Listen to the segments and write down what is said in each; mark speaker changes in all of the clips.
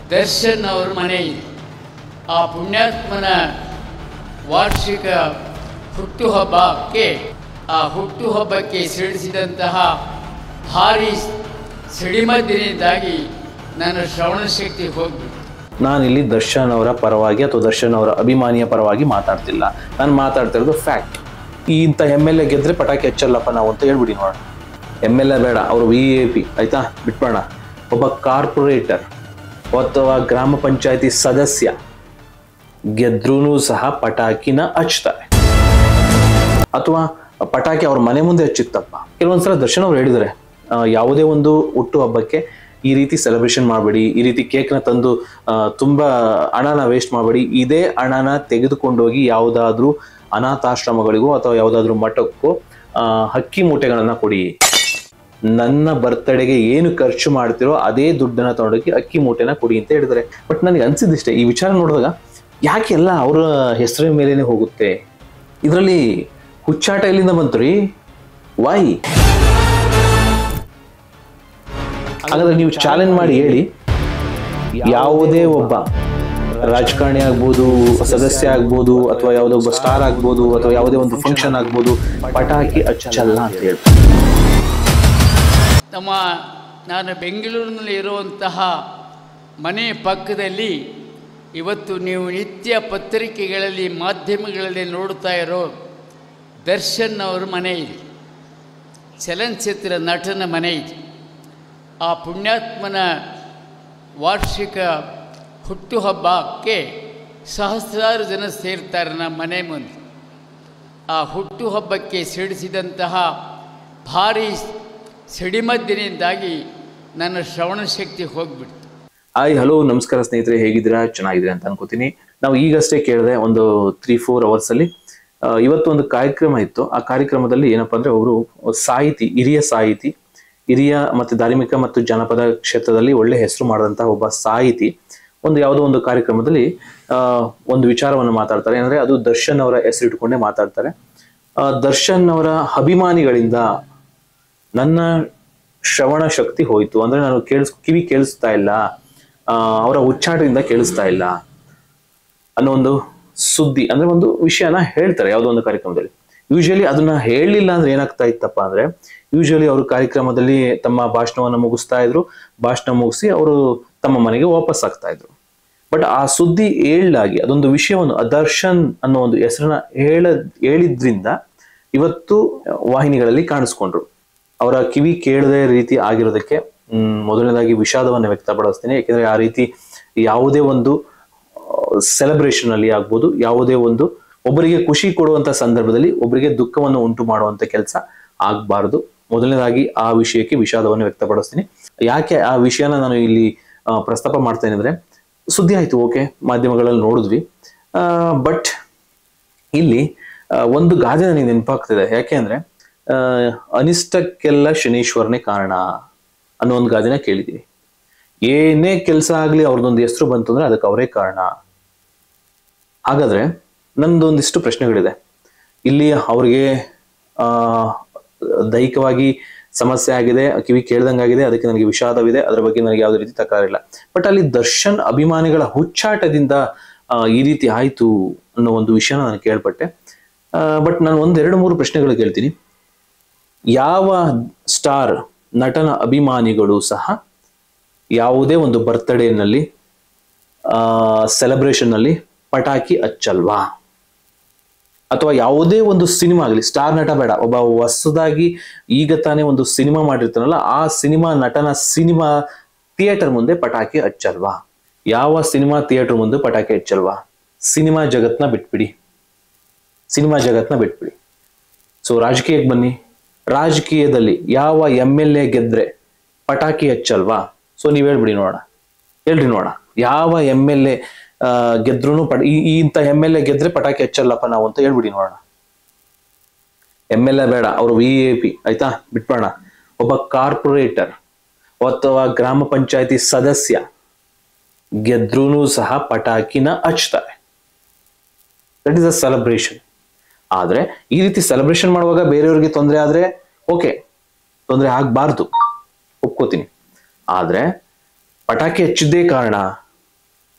Speaker 1: ದರ್ಶನ್ ಅವ್ರ ಮನೆ ಇದೆ ಆ ಪುಣ್ಯಾತ್ಮನ ವಾರ್ಷಿಕ ಹುಟ್ಟುಹಬ್ಬಕ್ಕೆ ಆ ಹುಟ್ಟುಹಬ್ಬಕ್ಕೆ ಸಿಡಿಸಿದಂತಹ ಭಾರಿ ಸಿಡಿಮದ್ದಿನಿಂದಾಗಿ ನನ್ನ ಶ್ರವಣ ಶಕ್ತಿ ಹೋಗ್ಬಿಟ್ಟು
Speaker 2: ನಾನಿಲ್ಲಿ ದರ್ಶನ್ ಅವರ ಪರವಾಗಿ ಅಥವಾ ದರ್ಶನ್ ಅವರ ಅಭಿಮಾನಿಯ ಪರವಾಗಿ ಮಾತಾಡ್ತಿಲ್ಲ ನಾನು ಮಾತಾಡ್ತಾ ಇರೋದು ಫ್ಯಾಕ್ಟ್ ಈ ಇಂಥ ಎಮ್ ಎಲ್ ಎ ಗೆದ್ರೆ ಪಟಾಕಿ ಹಚ್ಚಲ್ಲಪ್ಪ ನಾವು ಅಂತ ಹೇಳ್ಬಿಡಿ ನೋಡೋಣ ಎಮ್ ಎಲ್ ಎ ಬೇಡ ಅವರು ವಿ ಎ ಪಿ ಆಯ್ತಾ ಬಿಟ್ಬೇಡ ಒಬ್ಬ ಕಾರ್ಪೊರೇಟರ್ ಅಥವಾ ಗ್ರಾಮ ಪಂಚಾಯತಿ ಸದಸ್ಯ ಗೆದ್ರೂ ಸಹ ಪಟಾಕಿನ ಹಚ್ತಾರೆ ಅಥವಾ ಪಟಾಕಿ ಅವ್ರ ಮನೆ ಮುಂದೆ ಹಚ್ಚಿತ್ತಪ್ಪ ಕೆಲವೊಂದ್ಸಲ ದರ್ಶನ್ ಅವ್ರು ಹೇಳಿದ್ದಾರೆ ಆ, ಯಾವುದೇ ಒಂದು ಹುಟ್ಟು ಹಬ್ಬಕ್ಕೆ ಈ ರೀತಿ ಸೆಲೆಬ್ರೇಷನ್ ಮಾಡಬೇಡಿ ಈ ರೀತಿ ಕೇಕ್ನ ತಂದು ಆ, ತುಂಬಾ ಹಣನ ವೇಸ್ಟ್ ಮಾಡಬೇಡಿ ಇದೇ ಹಣನ ತೆಗೆದುಕೊಂಡೋಗಿ ಯಾವುದಾದ್ರೂ ಅನಾಥಾಶ್ರಮಗಳಿಗೋ ಅಥವಾ ಯಾವುದಾದ್ರೂ ಮಠಕ್ಕೋ ಆ, ಅಕ್ಕಿ ಮೂಟೆಗಳನ್ನ ಕೊಡಿ ನನ್ನ ಬರ್ತಡೆಗೆ ಏನು ಖರ್ಚು ಮಾಡ್ತಿರೋ ಅದೇ ದುಡ್ಡನ್ನ ತಗೊಂಡೋಗಿ ಅಕ್ಕಿ ಮೂಟೆನ ಕೊಡಿ ಅಂತ ಹೇಳಿದ್ದಾರೆ ಬಟ್ ನನಗೆ ಅನ್ಸಿದ್ದಿಷ್ಟೇ ಈ ವಿಚಾರ ನೋಡಿದಾಗ ಯಾಕೆ ಎಲ್ಲ ಅವರ ಹೆಸರಿನ ಮೇಲೇನೆ ಹೋಗುತ್ತೆ ಇದರಲ್ಲಿ ಹುಚ್ಚಾಟ ಎಲ್ಲಿಂದ ಬಂತು ರೀ ವೈ ಹಾಗಾದ್ರೆ ನೀವು ಚಾಲೆಂಜ್ ಮಾಡಿ ಹೇಳಿ ಯಾವುದೇ ಒಬ್ಬ ರಾಜಕಾರಣಿ ಆಗ್ಬೋದು ಸದಸ್ಯ ಆಗ್ಬೋದು ಅಥವಾ ಯಾವುದೋ ಒಬ್ಬ ಸ್ಟಾರ್ ಆಗ್ಬೋದು ಅಥವಾ ಯಾವುದೇ ಒಂದು ಫಂಕ್ಷನ್ ಆಗ್ಬೋದು ಪಟಾಕಿ ಹಚ್ಚಲ್ಲ ಅಂತ ಹೇಳಿ
Speaker 1: ನಮ್ಮ ನಾನು ಬೆಂಗಳೂರಿನಲ್ಲಿ ಇರುವಂತಹ ಮನೆ ಪಕ್ಕದಲ್ಲಿ ಇವತ್ತು ನೀವು ನಿತ್ಯ ಪತ್ರಿಕೆಗಳಲ್ಲಿ ಮಾಧ್ಯಮಗಳಲ್ಲಿ ನೋಡ್ತಾ ಇರೋ ದರ್ಶನ್ ಅವ್ರ ಮನೆ ಇದೆ ಚಲನಚಿತ್ರ ನಟನ ಮನೆ ಇದೆ ಆ ಪುಣ್ಯಾತ್ಮನ ವಾರ್ಷಿಕ ಹುಟ್ಟುಹಬ್ಬಕ್ಕೆ ಸಹಸ್ರಾರು ಜನ ಸೇರ್ತಾರೆ ನಮ್ಮ ಮನೆ ಮುಂದೆ ಆ ಹುಟ್ಟುಹಬ್ಬಕ್ಕೆ ಸಿಡಿಸಿದಂತಹ ಭಾರಿ ಸಿಡಿಮದ್ದಿನಿಂದಾಗಿ ನನ್ನ ಶ್ರವಣ ಶಕ್ತಿ ಹೋಗ್ಬಿಡ್ತು
Speaker 2: ಹಾಯ್ ಹಲೋ ನಮಸ್ಕಾರ ಸ್ನೇಹಿತರೆ ಹೇಗಿದ್ದೀರಾ ಚೆನ್ನಾಗಿದ್ದೀರಾ ಅಂತ ಅನ್ಕೋತೀನಿ ನಾವು ಈಗಷ್ಟೇ ಕೇಳಿದೆ ಒಂದು ತ್ರೀ ಫೋರ್ ಅವರ್ಸ್ ಅಲ್ಲಿ ಆ, ಇವತ್ತು ಒಂದು ಕಾರ್ಯಕ್ರಮ ಇತ್ತು ಆ ಕಾರ್ಯಕ್ರಮದಲ್ಲಿ ಏನಪ್ಪಾ ಅಂದ್ರೆ ಅವರು ಸಾಹಿತಿ ಹಿರಿಯ ಸಾಹಿತಿ ಹಿರಿಯ ಮತ್ತೆ ಧಾರ್ಮಿಕ ಮತ್ತು ಜನಪದ ಕ್ಷೇತ್ರದಲ್ಲಿ ಒಳ್ಳೆ ಹೆಸರು ಮಾಡಿದಂತಹ ಒಬ್ಬ ಸಾಹಿತಿ ಒಂದು ಯಾವುದೋ ಒಂದು ಕಾರ್ಯಕ್ರಮದಲ್ಲಿ ಆ, ಒಂದು ವಿಚಾರವನ್ನು ಮಾತಾಡ್ತಾರೆ ಅಂದ್ರೆ ಅದು ದರ್ಶನ್ ಅವರ ಹೆಸರು ಇಟ್ಕೊಂಡೇ ಮಾತಾಡ್ತಾರೆ ಆ, ದರ್ಶನ್ ಅವರ ಅಭಿಮಾನಿಗಳಿಂದ ನನ್ನ ಶ್ರವಣ ಶಕ್ತಿ ಹೋಯ್ತು ಅಂದ್ರೆ ನಾನು ಕೇಳಿಸ್ ಕಿವಿ ಕೇಳಿಸ್ತಾ ಇಲ್ಲ ಆ, ಅವರ ಉಚ್ಚಾಟದಿಂದ ಕೇಳಿಸ್ತಾ ಇಲ್ಲ ಅನ್ನೋ ಒಂದು ಸುದ್ದಿ ಅಂದ್ರೆ ಒಂದು ವಿಷಯನ ಹೇಳ್ತಾರೆ ಯಾವುದೋ ಒಂದು ಕಾರ್ಯಕ್ರಮದಲ್ಲಿ ಯೂಶಲಿ ಅದನ್ನ ಹೇಳಲಿಲ್ಲ ಅಂದ್ರೆ ಏನಾಗ್ತಾ ಇತ್ತಪ್ಪ ಅಂದ್ರೆ ಯೂಶಲಿ ಅವರು ಕಾರ್ಯಕ್ರಮದಲ್ಲಿ ತಮ್ಮ ಭಾಷಣವನ್ನ ಮುಗಿಸ್ತಾ ಇದ್ರು ಭಾಷಣ ಮುಗಿಸಿ ಅವರು ತಮ್ಮ ಮನೆಗೆ ವಾಪಸ್ ಆಗ್ತಾ ಇದ್ರು ಬಟ್ ಆ ಸುದ್ದಿ ಹೇಳಲಾಗಿ ಅದೊಂದು ವಿಷಯವನ್ನು ಅದರ್ಶನ್ ಅನ್ನೋ ಒಂದು ಹೆಸರನ್ನ ಹೇಳ ಹೇಳಿದ್ರಿಂದ ಇವತ್ತು ವಾಹಿನಿಗಳಲ್ಲಿ ಕಾಣಿಸ್ಕೊಂಡ್ರು ಅವರ ಕಿವಿ ಕೇಳದೆ ರೀತಿ ಆಗಿರೋದಕ್ಕೆ ಹ್ಮ್, ಮೊದಲನೇದಾಗಿ ವಿಷಾದವನ್ನು ವ್ಯಕ್ತಪಡಿಸ್ತೀನಿ ಯಾಕೆಂದ್ರೆ ಆ ರೀತಿ ಯಾವುದೇ ಒಂದು ಸೆಲೆಬ್ರೇಷನ್ ಅಲ್ಲಿ ಆಗ್ಬೋದು ಯಾವುದೇ ಒಂದು ಒಬ್ಬರಿಗೆ ಖುಷಿ ಕೊಡುವಂತ ಸಂದರ್ಭದಲ್ಲಿ ಒಬ್ಬರಿಗೆ ದುಃಖವನ್ನು ಉಂಟು ಮಾಡುವಂತ ಕೆಲಸ ಆಗ್ಬಾರ್ದು ಮೊದಲನೇದಾಗಿ ಆ ವಿಷಯಕ್ಕೆ ವಿಷಾದವನ್ನು ವ್ಯಕ್ತಪಡಿಸ್ತೀನಿ ಯಾಕೆ ಆ ವಿಷಯನ ನಾನು ಇಲ್ಲಿ ಆ, ಪ್ರಸ್ತಾಪ ಮಾಡ್ತೇನೆ ಅಂದ್ರೆ ಸುದ್ದಿ ಆಯ್ತು ಓಕೆ ಮಾಧ್ಯಮಗಳಲ್ಲಿ ನೋಡಿದ್ವಿ ಬಟ್ ಇಲ್ಲಿ ಆ, ಒಂದು ಗಾದೆ ನನಗೆ ನೆನಪಾಗ್ತಿದೆ ಯಾಕೆ ಅಂದ್ರೆ ಆ, ಅನಿಷ್ಟಕ್ಕೆಲ್ಲ ಶನೀಶ್ವರನೇ ಕಾರಣ ಅನ್ನೋ ಒಂದು ಗಾದೆನ ಕೇಳಿದೀವಿ ಏನೇ ಕೆಲಸ ಆಗ್ಲಿ ಅವ್ರದ್ದೊಂದು ಹೆಸರು ಬಂತು ಅಂದ್ರೆ ಅದಕ್ಕೆ ಅವರೇ ಕಾರಣ ಹಾಗಾದ್ರೆ ನಂದೊಂದಿಷ್ಟು ಪ್ರಶ್ನೆಗಳಿದೆ ಇಲ್ಲಿ ಅವ್ರಿಗೆ ಆ ದೈಹಿಕವಾಗಿ ಸಮಸ್ಯೆ ಆಗಿದೆ ಕಿವಿ ಕೇಳ್ದಂಗಾಗಿದೆ ಅದಕ್ಕೆ ನನಗೆ ವಿಷಾದವಿದೆ ಅದರ ಬಗ್ಗೆ ನನಗೆ ಯಾವುದೇ ರೀತಿ ತಕರಾರಿಲ್ಲ ಬಟ್ ಅಲ್ಲಿ ದರ್ಶನ್ ಅಭಿಮಾನಿಗಳ ಹುಚ್ಚಾಟದಿಂದ ಆ, ಈ ರೀತಿ ಆಯ್ತು ಅನ್ನೋ ಒಂದು ವಿಷಯನ ನಾನು ಕೇಳ್ಪಟ್ಟೆ ಬಟ್ ನಾನು ಒಂದೆರಡು ಮೂರು ಪ್ರಶ್ನೆಗಳು ಕೇಳ್ತೀನಿ ಯಾವ ಸ್ಟಾರ್ ನಟನ ಅಭಿಮಾನಿಗಳು ಸಹ ಯಾವುದೇ ಒಂದು ಬರ್ತ್ಡೇನಲ್ಲಿ ಸೆಲೆಬ್ರೇಷನ್ ನಲ್ಲಿ ಪಟಾಕಿ ಹಚ್ಚಲ್ವಾ ಅಥವಾ ಯಾವುದೇ ಒಂದು ಸಿನಿಮಾ ಆಗಲಿ ಸ್ಟಾರ್ ನಟ ಬೇಡ ಒಬ್ಬ ಹೊಸದಾಗಿ ಈಗ ತಾನೇ ಒಂದು ಸಿನಿಮಾ ಮಾಡಿರ್ತಾನಲ್ಲ ಆ ಸಿನಿಮಾ ನಟನ ಸಿನಿಮಾ ಥಿಯೇಟರ್ ಮುಂದೆ ಪಟಾಕಿ ಹಚ್ಚಲ್ವಾ ಯಾವ ಸಿನಿಮಾ ಥಿಯೇಟರ್ ಮುಂದೆ ಪಟಾಕಿ ಹಚ್ಚಲ್ವಾ ಸಿನಿಮಾ ಜಗತ್ನ ಬಿಟ್ಬಿಡಿ ಸಿನಿಮಾ ಜಗತ್ನ ಬಿಟ್ಬಿಡಿ ಸೊ ರಾಜಕೀಯಕ್ಕೆ ಬನ್ನಿ ರಾಜಕೀಯದಲ್ಲಿ ಯಾವ ಎಮ್ ಎಲ್ ಎ ಗೆದ್ರೆ ಪಟಾಕಿ ಹಚ್ಚಲ್ವಾ ಸೊ ನೀವ್ ಹೇಳ್ಬಿಡಿ ನೋಡೋಣ ಹೇಳ್ರಿ ನೋಡೋಣ ಯಾವ ಎಮ್ ಎಲ್ ಎ ಗೆದ್ರೂ ಪಟ ಈ ಈ ಇಂಥ ಎಮ್ ಎಲ್ ಎ ಗೆದ್ರೆ ಪಟಾಕಿ ಹಚ್ಚಲ್ಲಪ್ಪ ನಾವು ಅಂತ ಹೇಳ್ಬಿಡಿ ನೋಡೋಣ ಎಮ್ ಎಲ್ ಎ ಬೇಡ ಅವರು ವಿ ಎ ಪಿ ಆಯ್ತಾ ಬಿಟ್ಬೇಡ ಒಬ್ಬ ಕಾರ್ಪೊರೇಟರ್ ಅಥವಾ ಗ್ರಾಮ ಪಂಚಾಯತಿ ಸದಸ್ಯ ಗೆದ್ರೂ ಸಹ ಪಟಾಕಿನ ಹಚ್ತಾರೆ ದಟ್ ಇಸ್ ಅ ಸೆಲೆಬ್ರೇಷನ್ ಆದ್ರೆ ಈ ರೀತಿ ಸೆಲೆಬ್ರೇಷನ್ ಮಾಡುವಾಗ ಬೇರೆಯವ್ರಿಗೆ ತೊಂದರೆ ಆದ್ರೆ ಓಕೆ ತೊಂದರೆ ಆಗ್ಬಾರ್ದು ಒಪ್ಕೋತೀನಿ ಆದ್ರೆ ಪಟಾಕಿ ಹಚ್ಚಿದ್ದೇ ಕಾರಣ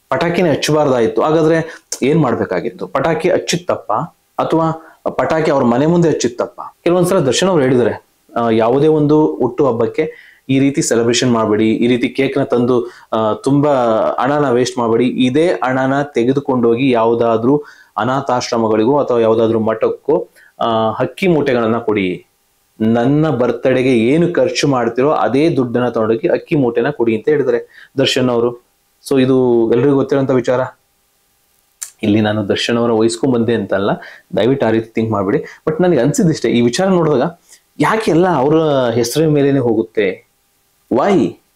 Speaker 2: ಪಟಾಕಿನೇ ಹಚ್ಚಬಾರ್ದಾಯಿತು ಹಾಗಾದ್ರೆ ಏನ್ ಮಾಡ್ಬೇಕಾಗಿತ್ತು ಪಟಾಕಿ ಹಚ್ಚಿದ ತಪ್ಪ ಅಥವಾ ಪಟಾಕಿ ಅವ್ರ ಮನೆ ಮುಂದೆ ಹಚ್ಚಿದ ತಪ್ಪ ಕೆಲವೊಂದ್ಸಲ ದರ್ಶನ್ ಅವ್ರು ಹೇಳಿದ್ದಾರೆ ಆ, ಯಾವುದೇ ಒಂದು ಹುಟ್ಟು ಹಬ್ಬಕ್ಕೆ ಈ ರೀತಿ ಸೆಲೆಬ್ರೇಷನ್ ಮಾಡಬೇಡಿ ಈ ರೀತಿ ಕೇಕ್ನ ತಂದು ಆ, ತುಂಬಾ ಹಣನ ವೇಸ್ಟ್ ಮಾಡಬೇಡಿ ಇದೇ ಹಣನ ತೆಗೆದುಕೊಂಡೋಗಿ ಯಾವುದಾದ್ರೂ ಅನಾಥಾಶ್ರಮಗಳಿಗೂ ಅಥವಾ ಯಾವುದಾದ್ರೂ ಮಠಕ್ಕೂ ಆ, ಅಕ್ಕಿ ಮೂಟೆಗಳನ್ನ ಕೊಡಿ ನನ್ನ ಬರ್ತಡೆಗೆ ಏನು ಖರ್ಚು ಮಾಡ್ತಿರೋ ಅದೇ ದುಡ್ಡನ್ನ ತಗೊಂಡೋಗಿ ಅಕ್ಕಿ ಮೂಟೆನ ಕೊಡಿ ಅಂತ ಹೇಳಿದ್ದಾರೆ ದರ್ಶನ್ ಅವರು ಸೊ ಇದು ಎಲ್ರಿಗೂ ಗೊತ್ತಿರೋಂಥ ವಿಚಾರ ಇಲ್ಲಿ ನಾನು ದರ್ಶನ್ ಅವರ ವಹಿಸ್ಕೊಂಡ್ ಬಂದೆ ಅಂತಲ್ಲ ದಯವಿಟ್ಟು ಆ ರೀತಿ ಥಿಂಕ್ ಮಾಡ್ಬಿಡಿ ಬಟ್ ನನಗೆ ಅನ್ಸಿದಿಷ್ಟೇ ಈ ವಿಚಾರ ನೋಡಿದಾಗ ಯಾಕೆ ಎಲ್ಲ ಅವರ ಹೆಸರಿನ ಮೇಲೇನೆ ಹೋಗುತ್ತೆ ವೈ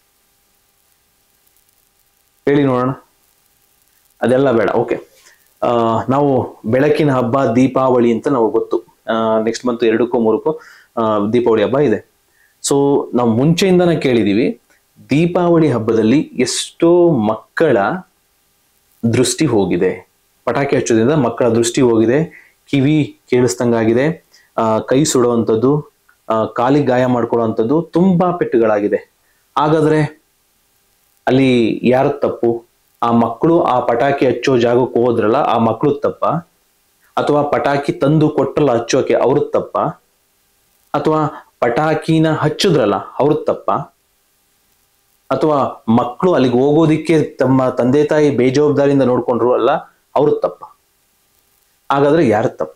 Speaker 2: ಹೇಳಿ ನೋಡೋಣ ಅದೆಲ್ಲ ಬೇಡ ಓಕೆ ನಾವು ಬೆಳಕಿನ ಹಬ್ಬ ದೀಪಾವಳಿ ಅಂತ ನಾವು ಗೊತ್ತು ನೆಕ್ಸ್ಟ್ ಮಂತ್ ಎರಡಕ್ಕೂ ಮೂರಕ್ಕೂ ಆ, ದೀಪಾವಳಿ ಹಬ್ಬ ಇದೆ ಸೊ ನಾವು ಮುಂಚೆಯಿಂದನೇ ಕೇಳಿದೀವಿ ದೀಪಾವಳಿ ಹಬ್ಬದಲ್ಲಿ ಎಷ್ಟೋ ಮಕ್ಕಳ ದೃಷ್ಟಿ ಹೋಗಿದೆ ಪಟಾಕಿ ಹಚ್ಚೋದ್ರಿಂದ ಮಕ್ಕಳ ದೃಷ್ಟಿ ಹೋಗಿದೆ ಕಿವಿ ಕೇಳಿಸ್ದಂಗಾಗಿದೆ ಆ, ಕೈ ಸುಡುವಂಥದ್ದು ಆ, ಕಾಲಿಗೆ ಗಾಯ ಮಾಡ್ಕೊಳ್ಳುವಂಥದ್ದು ತುಂಬಾ ಪೆಟ್ಟುಗಳಾಗಿದೆ ಹಾಗಾದ್ರೆ ಅಲ್ಲಿ ಯಾರ ತಪ್ಪು ಆ ಮಕ್ಕಳು ಆ ಪಟಾಕಿ ಹಚ್ಚೋ ಜಾಗಕ್ಕೆ ಹೋದ್ರಲ್ಲ ಆ ಮಕ್ಕಳು ತಪ್ಪ ಅಥವಾ ಪಟಾಕಿ ತಂದು ಕೊಟ್ಟಲ್ಲ ಹಚ್ಚೋಕೆ ಅವ್ರದ್ ತಪ್ಪ ಅಥವಾ ಪಟಾಕಿನ ಹಚ್ಚಿದ್ರಲ್ಲ ಅವ್ರದ್ ತಪ್ಪ ಅಥವಾ ಮಕ್ಕಳು ಅಲ್ಲಿಗೆ ಹೋಗೋದಿಕ್ಕೆ ತಮ್ಮ ತಂದೆ ತಾಯಿ ಬೇಜವಾಬ್ದಾರಿಯಿಂದ ನೋಡ್ಕೊಂಡ್ರು ಅಲ್ಲ ಅವ್ರದ್ ತಪ್ಪ ಹಾಗಾದ್ರೆ ಯಾರ ತಪ್ಪ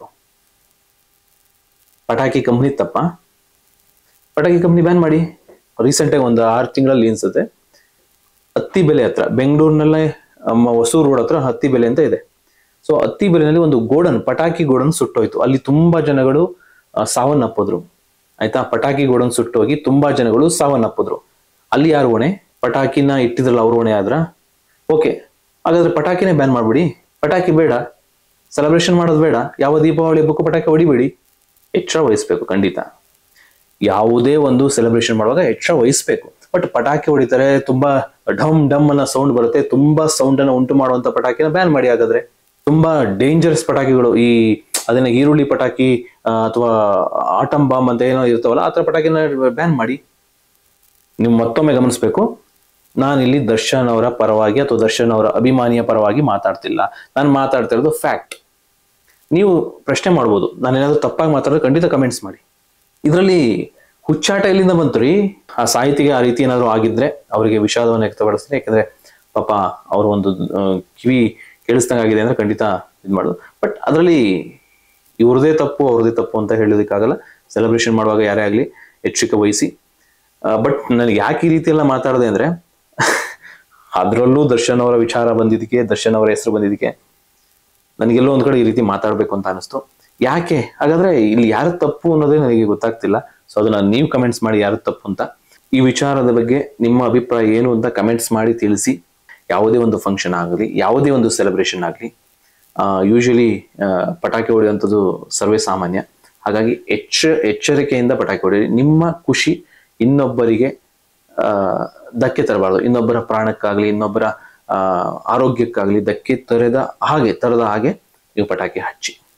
Speaker 2: ಪಟಾಕಿ ಕಂಪ್ನಿ ತಪ್ಪ ಪಟಾಕಿ ಕಂಪ್ನಿ ಬ್ಯಾನ್ ಮಾಡಿ ರೀಸೆಂಟಾಗಿ ಒಂದು ಆರು ತಿಂಗಳಲ್ಲಿ ಅನ್ಸುತ್ತೆ ಹತ್ತಿ ಬೆಲೆ ಹತ್ರ ಬೆಂಗಳೂರಿನಲ್ಲೇ ನಮ್ಮ ಹೊಸೂರು ರೋಡ್ ಹತ್ರ ಹತ್ತಿ ಬೆಲೆ ಅಂತ ಇದೆ ಸೊ ಹತ್ತಿ ಬೆಲೆನಲ್ಲಿ ಒಂದು ಗೋಡನ್ ಪಟಾಕಿ ಗೋಡನ್ ಸುಟ್ಟೋಯ್ತು ಅಲ್ಲಿ ತುಂಬಾ ಜನಗಳು ಆ, ಸಾವನ್ನಪ್ಪಿದ್ರು ಆಯ್ತಾ ಪಟಾಕಿ ಗೋಡನ್ ಸುಟ್ಟೋಗಿ ತುಂಬಾ ಜನಗಳು ಸಾವನ್ನಪ್ಪಿದ್ರು ಅಲ್ಲಿ ಯಾರು ಹೊಣೆ ಪಟಾಕಿನ ಇಟ್ಟಿದ್ರಲ್ಲ ಅವ್ರ ಹೊಣೆ ಆದ್ರ ಓಕೆ ಹಾಗಾದ್ರೆ ಪಟಾಕಿನೇ ಬ್ಯಾನ್ ಮಾಡ್ಬಿಡಿ ಪಟಾಕಿ ಬೇಡ ಸೆಲೆಬ್ರೇಷನ್ ಮಾಡೋದು ಬೇಡ ಯಾವ ದೀಪಾವಳಿ ಹಬ್ಬಕ್ಕೂ ಪಟಾಕಿ ಹೊಡಿಬೇಡಿ ಎಚ್ಚರ ವಹಿಸ್ಬೇಕು ಖಂಡಿತ ಯಾವುದೇ ಒಂದು ಸೆಲೆಬ್ರೇಷನ್ ಮಾಡುವಾಗ ಎಚ್ಚರ ವಹಿಸ್ಬೇಕು ಬಟ್ ಪಟಾಕಿ ಹೊಡಿತಾರೆ ತುಂಬಾ ಡಮ್ ಡಮ್ ಅನ್ನೋ ಸೌಂಡ್ ಬರುತ್ತೆ ತುಂಬಾ ಸೌಂಡ್ ಅನ್ನ ಉಂಟು ಮಾಡುವಂತ ಪಟಾಕಿನ ಬ್ಯಾನ್ ಮಾಡಿ ಹಾಗಾದ್ರೆ ತುಂಬಾ ಡೇಂಜರಸ್ ಪಟಾಕಿಗಳು ಈ ಅದನ್ನ ಈರುಳ್ಳಿ ಪಟಾಕಿ ಅಥವಾ ಆಟಮ್ ಬಾಂಬ್ ಅಂತ ಏನೋ ಇರ್ತಾವಲ್ಲ ಆ ಥರ ಪಟಾಕಿನ ಬ್ಯಾನ್ ಮಾಡಿ ನೀವು ಮತ್ತೊಮ್ಮೆ ಗಮನಿಸ್ಬೇಕು ನಾನಿಲ್ಲಿ ದರ್ಶನ್ ಅವರ ಪರವಾಗಿ ಅಥವಾ ದರ್ಶನ್ ಅವರ ಅಭಿಮಾನಿಯ ಪರವಾಗಿ ಮಾತಾಡ್ತಿಲ್ಲ ನಾನು ಮಾತಾಡ್ತಿರೋದು ಫ್ಯಾಕ್ಟ್ ನೀವು ಪ್ರಶ್ನೆ ಮಾಡ್ಬೋದು ನಾನೇನಾದ್ರೂ ತಪ್ಪಾಗಿ ಮಾತಾಡಿದ್ರೆ ಖಂಡಿತ ಕಮೆಂಟ್ಸ್ ಮಾಡಿ ಇದರಲ್ಲಿ ಹುಚ್ಚಾಟ ಎಲ್ಲಿಂದ ಬಂತು ರೀ ಆ ಸಾಹಿತಿಗೆ ಆ ರೀತಿ ಏನಾದ್ರು ಆಗಿದ್ರೆ ಅವರಿಗೆ ವಿಷಾದವನ್ನು ವ್ಯಕ್ತಪಡಿಸ್ತೀನಿ ಯಾಕಂದ್ರೆ ಪಾಪ ಅವ್ರ ಒಂದು ಆ, ಕಿವಿ ಕೇಳಿಸ್ದಂಗಾಗಿದೆ ಅಂದ್ರೆ ಖಂಡಿತ ಇದು ಮಾಡೋದು ಬಟ್ ಅದರಲ್ಲಿ ಇವ್ರದೇ ತಪ್ಪು ಅವ್ರದೇ ತಪ್ಪು ಅಂತ ಹೇಳೋದಕ್ಕಾಗಲ್ಲ ಸೆಲೆಬ್ರೇಷನ್ ಮಾಡುವಾಗ ಯಾರೇ ಆಗಲಿ ಎಚ್ಚರಿಕೆ ವಹಿಸಿ ಬಟ್ ನನಗೆ ಯಾಕೆ ಈ ರೀತಿ ಎಲ್ಲ ಮಾತಾಡಿದೆ ಅಂದ್ರೆ ಅದರಲ್ಲೂ ದರ್ಶನ್ ಅವರ ವಿಚಾರ ಬಂದಿದ್ದಕ್ಕೆ ದರ್ಶನ್ ಅವರ ಹೆಸರು ಬಂದಿದ್ದಕ್ಕೆ ನನಗೆಲ್ಲೋ ಒಂದ್ ಕಡೆ ಈ ರೀತಿ ಮಾತಾಡ್ಬೇಕು ಅಂತ ಅನಿಸ್ತು ಯಾಕೆ ಹಾಗಾದ್ರೆ ಇಲ್ಲಿ ಯಾರ ತಪ್ಪು ಅನ್ನೋದೇ ನನಗೆ ಗೊತ್ತಾಗ್ತಿಲ್ಲ ಸೊ ಅದನ್ನ ನೀವು ಕಮೆಂಟ್ಸ್ ಮಾಡಿ ಯಾರು ತಪ್ಪು ಅಂತ ಈ ವಿಚಾರದ ಬಗ್ಗೆ ನಿಮ್ಮ ಅಭಿಪ್ರಾಯ ಏನು ಅಂತ ಕಮೆಂಟ್ಸ್ ಮಾಡಿ ತಿಳಿಸಿ ಯಾವುದೇ ಒಂದು ಫಂಕ್ಷನ್ ಆಗಲಿ ಯಾವುದೇ ಒಂದು ಸೆಲೆಬ್ರೇಷನ್ ಆಗಲಿ ಯೂಶಲಿ ಪಟಾಕಿ ಹೊಡೆಯುವಂಥದ್ದು ಸರ್ವೇ ಸಾಮಾನ್ಯ ಹಾಗಾಗಿ ಎಚ್ಚ ಎಚ್ಚರಿಕೆಯಿಂದ ಪಟಾಕಿ ಹೊಡೆಯಿರಿ ನಿಮ್ಮ ಖುಷಿ ಇನ್ನೊಬ್ಬರಿಗೆ ಆ, ಧಕ್ಕೆ ತರಬಾರ್ದು ಇನ್ನೊಬ್ಬರ ಪ್ರಾಣಕ್ಕಾಗ್ಲಿ ಇನ್ನೊಬ್ಬರ ಆ, ಆರೋಗ್ಯಕ್ಕಾಗ್ಲಿ ಧಕ್ಕೆ ತರದ ಹಾಗೆ ತರದ ಹಾಗೆ ನೀವು ಪಟಾಕಿ ಹಚ್ಚಿ